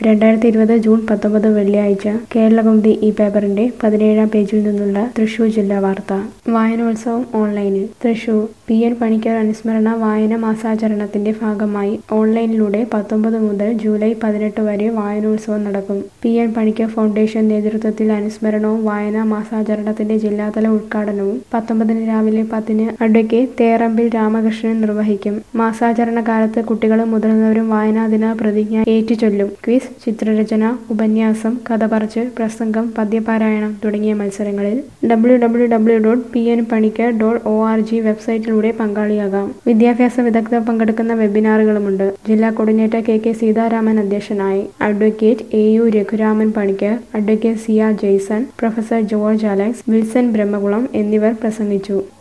രണ്ടായിരത്തി ഇരുപത് ജൂൺ പത്തൊമ്പത് വെള്ളിയാഴ്ച കേരളകൗമുദി ഈ പേപ്പറിന്റെ പതിനേഴാം പേജിൽ നിന്നുള്ള തൃശൂർ ജില്ലാ വാർത്ത വായനോത്സവം ഓൺലൈനിൽ തൃശൂർ പി എൻ പണിക്കർ അനുസ്മരണ വായന മാസാചരണത്തിന്റെ ഭാഗമായി ഓൺലൈനിലൂടെ പത്തൊമ്പത് മുതൽ ജൂലൈ പതിനെട്ട് വരെ വായനോത്സവം നടക്കും പി എൻ പണിക്കർ ഫൗണ്ടേഷൻ നേതൃത്വത്തിൽ അനുസ്മരണവും വായനാ മാസാചരണത്തിന്റെ ജില്ലാതല ഉദ്ഘാടനവും പത്തൊമ്പതിന് രാവിലെ പത്തിന് അഡ്വക്കേറ്റ് തേറമ്പിൽ രാമകൃഷ്ണൻ നിർവഹിക്കും മാസാചരണ കാലത്ത് കുട്ടികളും മുതിർന്നവരും വായനാദിന പ്രതിജ്ഞ ഏറ്റുചൊല്ലും ക്വിസ് ചിത്രരചന ഉപന്യാസം കഥ പറച്ച് പ്രസംഗം പദ്യപാരായണം തുടങ്ങിയ മത്സരങ്ങളിൽ W W W dot P N Panicker dot O R G വെബ്സൈറ്റിലൂടെ പങ്കാളിയാകാം വിദ്യാഭ്യാസ വിദഗ്ധർ പങ്കെടുക്കുന്ന വെബിനാറുകളുമുണ്ട് ജില്ലാ കോർഡിനേറ്റർ കെ കെ സീതാരാമൻ അധ്യക്ഷനായി advocate A U Raghuraman Panicker advocate Siya Jaison professor George Alex Wilson Brahmakulam എന്നിവർ പ്രസംഗിച്ചു